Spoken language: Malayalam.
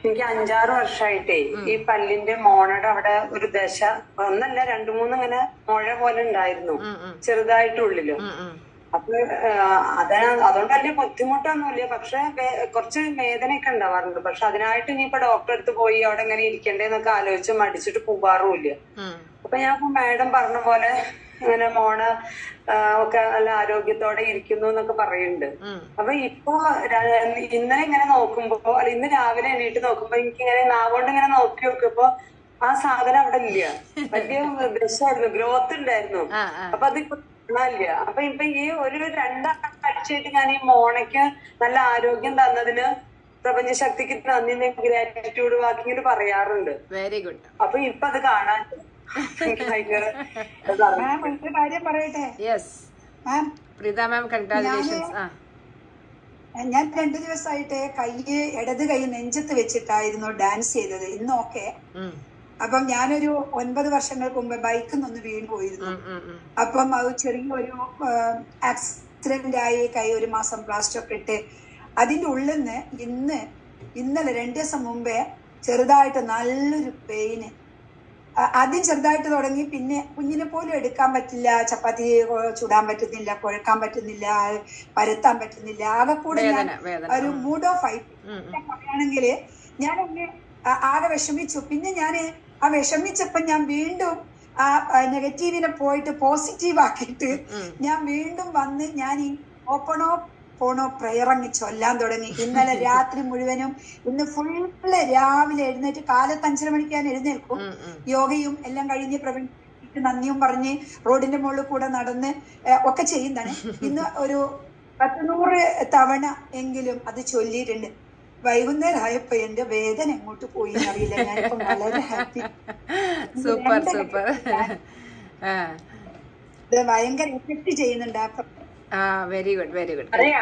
എനിക്ക് അഞ്ചാറ് വർഷമായിട്ടേ ഈ പല്ലിന്റെ മോണയുടെ അവിടെ ഒരു ദശ ഒന്നല്ല രണ്ടു മൂന്ന് ഇങ്ങനെ മുഴ പോലെ ഉണ്ടായിരുന്നു ചെറുതായിട്ടുള്ളിലും ഉം, ഉം. അപ്പൊ അതാ അതുകൊണ്ട് വലിയ ബുദ്ധിമുട്ടൊന്നുമില്ല പക്ഷെ വേ- കുറച്ച് വേദനയൊക്കെ ഉണ്ടാവാറുണ്ട് പക്ഷെ അതിനായിട്ട് ഇനിയിപ്പോ ഡോക്ടറെ അടുത്ത് പോയി അവിടെ എങ്ങനെ ഇരിക്കണ്ടേന്നൊക്കെ ആലോചിച്ച് മടിച്ചിട്ട് പോകാറുമില്ല ഉം. അപ്പൊ ഞാൻ ഇപ്പൊ മാഡം പറഞ്ഞ പോലെ ഇങ്ങനെ മോണ് ആ, ഒക്കെ നല്ല ആരോഗ്യത്തോടെ ഇരിക്കുന്നു എന്നൊക്കെ പറയുന്നുണ്ട് ഉം. അപ്പൊ ഇപ്പൊ ര- ഇന്നലെ ഇങ്ങനെ നോക്കുമ്പോ അല്ല ഇന്ന് രാവിലെ എണീറ്റ് നോക്കുമ്പോ എനിക്ക് ഇങ്ങനെ നാവുകൊണ്ട് ഇങ്ങനെ നോക്കി നോക്കിയപ്പോ ആ സാധനം അവിടെ ഇല്ല വലിയ ദശായിരുന്നു ഗ്രോത്ത് ഉണ്ടായിരുന്നു ആ ആ അപ്പൊ അത് ഇപ്പൊ കാണാനില്ല അപ്പൊ ഇപ്പൊ ഈ ഒരു രണ്ടാഴ്ചയായിട്ട് ഞാൻ ഈ മോണയ്ക്ക് നല്ല ആരോഗ്യം തന്നതിന് പ്രപഞ്ച ശക്തിക്ക് നന്ദി ഗ്രാറ്റിറ്റ്യൂഡ് വാക്കിങ്ങിൽ പറയാറുണ്ട് വെരി ഗുഡ് അപ്പൊ ഇപ്പൊ അത് കാണാൻ എനിക്ക് ഭയങ്കര ഇതാണ്. മാം ഒരു കാര്യം പറയട്ടെ yes ma'am Preetha ma'am congratulations ആ ഞാൻ രണ്ടു ദിവസമായിട്ട് കൈ ഇടത് കൈ നെഞ്ചത്ത് വെച്ചിട്ടായിരുന്നു ഡാൻസ് ചെയ്തത് ഇന്നൊക്കെ ഉം, അപ്പം ഞാനൊരു ഒൻപത് വർഷങ്ങൾക്ക് മുമ്പ് ബൈക്കിൽ നിന്ന് വീണ് പോയിരുന്നു ഉം, ഉം, ഉം. അപ്പം അത് ചെറിയൊരു ആക്സിഡന്റ് ആയി കൈ ഒരു മാസം പ്ലാസ്റ്റർ ഒക്കെ ഇട്ട് അതിന്റെ ഉള്ളിൽ നിന്ന് ഇന്ന് ഇന്നലെ രണ്ടു ദിവസം മുമ്പേ ചെറുതായിട്ട് നല്ലൊരു പെയിന് ആദ്യം ചെറുതായിട്ട് തുടങ്ങി പിന്നെ കുഞ്ഞിനെ പോലും എടുക്കാൻ പറ്റില്ല ചപ്പാത്തി കൊ- ചുടാൻ പറ്റുന്നില്ല കുഴക്കാൻ പറ്റുന്നില്ല പരത്താൻ പറ്റുന്നില്ല ആകെ കൂടെ ഞാൻ വേദന വേദന ഒരു മൂഡ് ഓഫ് ആയി ഉം, ഉം. പറയുകയാണെങ്കിൽ ഞാൻ അങ്ങ് ആ- ആകെ വിഷമിച്ചു പിന്നെ ഞാൻ ആ വിഷമിച്ചപ്പോ ഞാൻ വീണ്ടും ആ നെഗറ്റീവിനെ പോയിട്ട് പോസിറ്റീവ് ആക്കിയിട്ട് ഉം. ഞാൻ വീണ്ടും വന്ന് ഞാൻ ഈ ഓപ്പണോ പോണോ പ്രയർ അങ്ങ് ചൊല്ലാൻ തുടങ്ങി ഇന്നലെ രാത്രി മുഴുവനും ഇന്ന് ഫുള്ള് രാവിലെ എഴുന്നേറ്റ് കാലത്ത് അഞ്ചര മണിക്ക് ഞാൻ എഴുന്നേൽക്കും ഉം, ഉം. യോഗയും എല്ലാം കഴിഞ്ഞ് പ്രപഞ്ച നന്ദിയും പറഞ്ഞ് റോഡിന്റെ മുകളിൽ കൂടെ നടന്ന് ഏഹ്, ഒക്കെ ചെയ്യുന്നതാണ് ഇന്ന് ഒരു പത്തുനൂറ് തവണ എങ്കിലും അത് ചൊല്ലിയിട്ടുണ്ട് വൈകുന്നേരം ആയപ്പോ എന്റെ വേദന എങ്ങോട്ട് പോയി എന്നറിയില്ല ഞാനിപ്പോ വളരെ ഹാപ്പി സൂപ്പർ സൂപ്പർ ആ ഇത് ഭയങ്കര എഫക്ട് ചെയ്യുന്നുണ്ട് ആ ആ വെരി ഗുഡ് വെരി ഗുഡ് അതെ